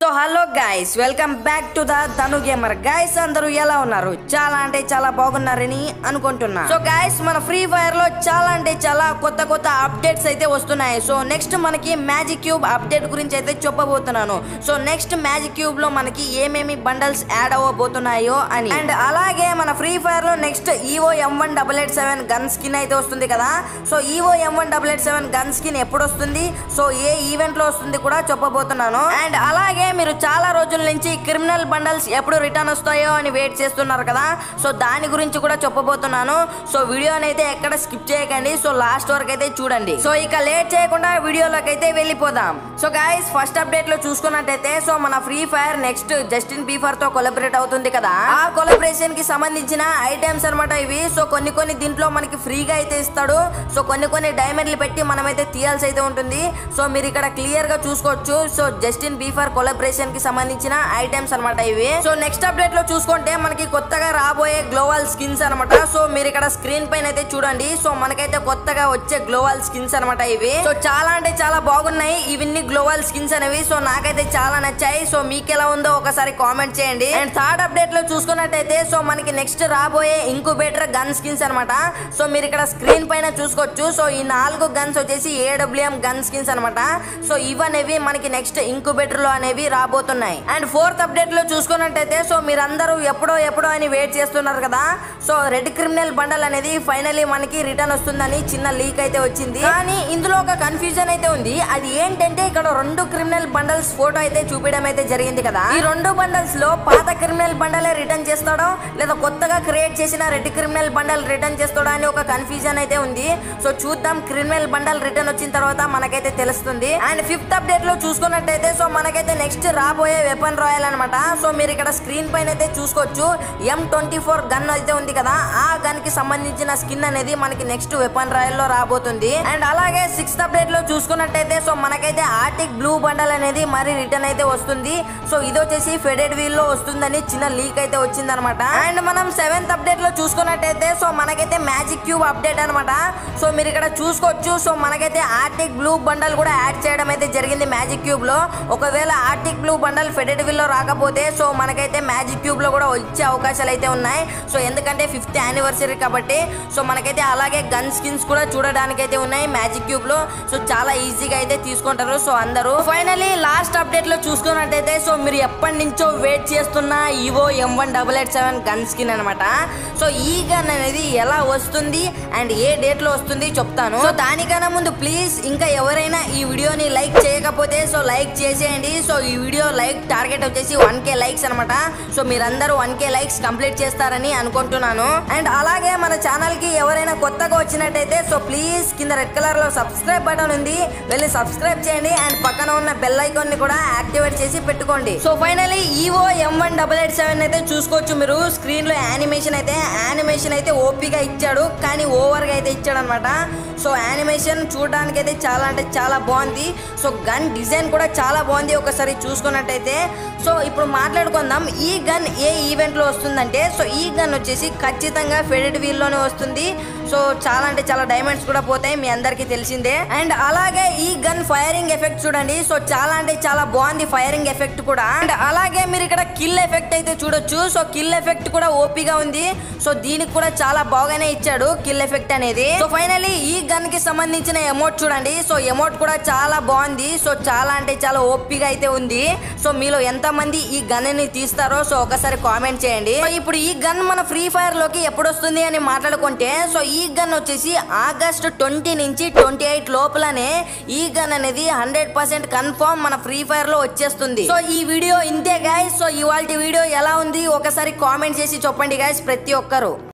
so hello guys welcome back to the Dhanu gamer guys అందరూ ఎలా ఉన్నారు చాలా అంటే చాలా బాగున్నారని అనుకుంటున్నా సో గైస్ మన ఫ్రీ ఫైర్ లో చాలా అంటే చాలా కొత్త కొత్త అప్డేట్స్ అయితే వస్తున్నాయి సో నెక్స్ట్ మనకి మ్యాజిక్ క్యూబ్ అప్డేట్ గురించి అయితే చెప్పబోతున్నాను సో నెక్స్ట్ మ్యాజిక్ క్యూబ్ లో మనకి ఏమేమి బండల్స్ యాడ్ అవ్వబోతున్నాయో అని అండ్ అలాగే మన ఫ్రీ ఫైర్ లో next Evo M one double eight seven gun skin అయితే వస్తుంది కదా so Evo M one double eight seven gun skin ఎప్పుడు వస్తుంది సో ఏ ఈవెంట్ లో వస్తుంది కూడా చెప్పబోతున్నాను అండ్ అలాగే మీరు చాలా రోజుల నుంచి క్రిమినల్ బండల్స్ ఎప్పుడు రిటర్న్ వస్తాయో అని వెయిట్ చేస్తున్నారు కదా సో దాని గురించి కూడా చెప్పబోతున్నాను సో వీడియోని అయితే ఎక్కడ స్కిప్ చేయకండి సో లాస్ట్ వరకు అయితే చూడండి సో ఇక లేట్ చేయకుండా వీడియోలోకి అయితే వెళ్ళిపోదాం సో గైస్ ఫస్ట్ అప్డేట్ లో చూసుకున్నట్టయితే సో మన free fire next Justin Bieber తో కొలబరేట్ అవుతుంది కదా ఆ కొలబరేషన్ కి సంబంధించిన ఐటమ్స్ అన్నమాట ఇవి సో కొన్ని కొన్ని దీంట్లో మనకి ఫ్రీగా అయితే ఇస్తాడు సో కొన్ని కొన్ని డైమండ్లు పెట్టి మనమైతే తీయాల్సి అయితే ఉంటుంది సో మీరు ఇక్కడ క్లియర్ గా చూసుకోవచ్చు సో జస్టిన్ బీఫర్ కొలబరేషన్ కి సంబంధించిన ఐటమ్స్ అన్నమాట ఇవి సో నెక్స్ట్ అప్డేట్ లో చూసుకుంటే మనకి కొత్తగా రాబోయే గ్లోవల్ స్కిన్స్ అన్నమాట సో మీరు ఇక్కడ స్క్రీన్ పైన అయితే చూడండి సో మనకైతే కొత్తగా వచ్చే గ్లోవల్ స్కిన్స్ అన్నమాట ఇవి సో చాలా అంటే చాలా బాగున్నాయి ఇవన్నీ గ్లోవల్ స్కిన్స్ అనేవి సో నాకైతే చాలా నచ్చాయి సో మీకు ఎలా ఉందో ఒకసారి కామెంట్ చేయండి అండ్ థర్డ్ అప్డేట్ లో చూసుకున్నట్టయితే సో మనకి నెక్స్ట్ రాబోయే ఇంక్యుబేటర్ గన్ స్కిన్స్ అన్నమాట సో మీరు ఇక్కడ స్క్రీన్ పైన చూసుకోవచ్చు సో ఈ నాలుగు గన్స్ వచ్చేసి ఏడబ్ల్యూఎం గన్ స్కిన్స్ అన్నమాట సో ఇవనేవి మనకి నెక్స్ట్ ఇంక్యుబేటర్ లో అనేవి రాబోతున్నాయి అండ్ ఫోర్త్ అప్డేట్ లో చూసుకున్నట్టయితే సో మీరందరూ ఎప్పుడో ఎప్పుడో అని వెయిట్ చేస్తున్నారు కదా సో రెడ్ క్రిమినల్ బండల్ అనేది ఫైనలీ మనకి రిటర్న్ వస్తుందని చిన్న లీక్ అయితే వచ్చింది కానీ ఇందులో ఒక కన్ఫ్యూజన్ అయితే ఉంది అది ఏంటంటే ఇక్కడ రెండు క్రిమినల్ బండల్స్ ఫోటో అయితే చూపించడం అయితే జరిగింది కదా ఈ రెండు బండల్స్ లో పాత క్రిమినల్ బండలే రిటర్న్ చేస్తాడో లేదా కొత్తగా క్రియేట్ చేసిన రెడ్ క్రిమినల్ బండల్ రిటర్న్ చేస్తాడో అని ఒక కన్ఫ్యూజన్ అయితే ఉంది సో చూద్దాం క్రిమినల్ బండల్ రిటర్న్ వచ్చిన తర్వాత మనకైతే తెలుస్తుంది అండ్ ఫిఫ్త్ అప్డేట్ లో చూసుకున్నట్టయితే సో మనకైతే నెక్స్ట్ రాబోయే వెపన్ రాయల్ అనమాట సో మీరు ఇక్కడ స్క్రీన్ పైన అయితే చూసుకోవచ్చు ఎం ట్వంటీ ఫోర్ గన్ అయితే ఉంది కదా ఆ గన్ కి సంబంధించిన స్కిన్ అనేది మనకి నెక్స్ట్ వెపన్ రాయల్ లో రాబోతుంది అండ్ అలాగే సిక్స్త్ అప్డేట్ లో చూసుకున్నట్టయితే సో మనకైతే ఆర్టిక్ బ్లూ బండల్ అనేది మరి రిటర్న్ అయితే వస్తుంది సో ఇది వచ్చేసి ఫెడెడ్ వీల్ లో వస్తుందని చిన్న లీక్ అయితే వచ్చింది అనమాట అండ్ మనం సెవెంత్ అప్డేట్ లో చూసుకున్నట్టయితే సో మనకైతే మ్యాజిక్ క్యూబ్ అప్డేట్ అనమాట సో మీరు ఇక్కడ చూసుకోవచ్చు సో మనకైతే ఆర్టిక్ బ్లూ బండల్ కూడా యాడ్ చేయడం అయితే జరిగింది మ్యాజిక్ క్యూబ్ లో ఒకవేళ arctic blue bundle faded wheel లో రాకపోతే సో మనకైతే మ్యాజిక్ క్యూబ్ లో కూడా వచ్చే అవకాశాలు అయితే ఉన్నాయి సో ఎందుకంటే ఫిఫ్త్ యానివర్సరీ కాబట్టి సో మనకైతే అలాగే గన్ స్కిన్స్ కూడా చూడడానికి అయితే ఉన్నాయి మ్యాజిక్ క్యూబ్ లో సో చాలా ఈజీగా అయితే తీసుకుంటారు సో అందరూ ఫైనలీ లాస్ట్ అప్డేట్ లో చూసుకున్నట్టయితే సో మీరు ఎప్పటి నుంచో వెయిట్ చేస్తున్న Evo M one double eight seven gun skin అనమాట సో ఈ గన్ అనేది ఎలా వస్తుంది అండ్ ఏ డేట్ లో వస్తుంది చెప్తాను సో దానికన్నా ముందు ప్లీజ్ ఇంకా ఎవరైనా ఈ వీడియోని లైక్ చేయకపోతే సో లైక్ చేసేయండి సో ఈ వీడియో లైక్ టార్గెట్ వచ్చేసి వన్ కే లైక్స్ అనమాట సో మీరందరూ వన్ కే లైక్స్ కంప్లీట్ చేస్తారని అనుకుంటున్నాను అండ్ అలాగే మన ఛానల్ కి ఎవరైనా కొత్తగా వచ్చినట్టయితే సో ప్లీజ్ కింద రెడ్ కలర్ లో సబ్స్క్రైబ్ బటన్ ఉంది వెళ్ళి సబ్స్క్రైబ్ చేయండి అండ్ పక్కన ఉన్న బెల్ ఐకాన్ ని కూడా యాక్టివేట్ చేసి పెట్టుకోండి so finally Evo M one double eight seven అయితే చూసుకోవచ్చు మీరు స్క్రీన్ లో యానిమేషన్ అయితే యానిమేషన్ అయితే ఓపీగా ఇచ్చాడు కానీ ఓవర్ గా అయితే ఇచ్చాడు అనమాట సో యానిమేషన్ చూడడానికి అయితే చాలా అంటే చాలా బాగుంది సో గన్ డిజైన్ కూడా చాలా బాగుంది ఒకసారి చూసుకున్నట్టయితే సో ఇప్పుడు మాట్లాడుకుందాం ఈ గన్ ఏ ఈవెంట్ లో వస్తుందంటే సో ఈ గన్ వచ్చేసి ఖచ్చితంగా ఫెడెడ్ వీల్ లోనే వస్తుంది సో చాలా అంటే చాలా డైమండ్స్ కూడా పోతాయి మీ అందరికీ తెలిసిందే అండ్ అలాగే ఈ గన్ ఫైరింగ్ ఎఫెక్ట్ చూడండి సో చాలా అంటే చాలా బాగుంది ఫైరింగ్ ఎఫెక్ట్ కూడా అండ్ అలాగే మీరు ఇక్కడ కిల్ ఎఫెక్ట్ అయితే చూడొచ్చు సో కిల్ ఎఫెక్ట్ కూడా ఓపీగా ఉంది సో దీనికి కూడా చాలా బాగానే ఇచ్చాడు కిల్ ఎఫెక్ట్ అనేది సో ఫైనలీ ఈ గన్ కి సంబంధించిన ఎమోట్ చూడండి సో ఎమోట్ కూడా చాలా బాగుంది సో చాలా అంటే చాలా ఓపీగా అయితే ఉంది సో మీలో ఎంత మంది ఈ గన్ ని తీస్తారో సో ఒకసారి కామెంట్ చేయండి సో ఇప్పుడు ఈ గన్ మన ఫ్రీ ఫైర్ లోకి ఎప్పుడు వస్తుంది అని మాట్లాడుకుంటే సో ఈ గన్ వచ్చేసి ఆగస్ట్ ట్వంటీ నుంచి ట్వంటీ ఎయిట్ లోపలనే ఈ గన్ అనేది హండ్రెడ్ పర్సెంట్ కన్ఫర్మ్ మన ఫ్రీ ఫైర్ లో వచ్చేస్తుంది సో ఈ వీడియో ఇంతే గాయస్ సో ఇవాళ వీడియో ఎలా ఉంది ఒకసారి కామెంట్ చేసి చెప్పండి గాయస్ ప్రతి ఒక్కరు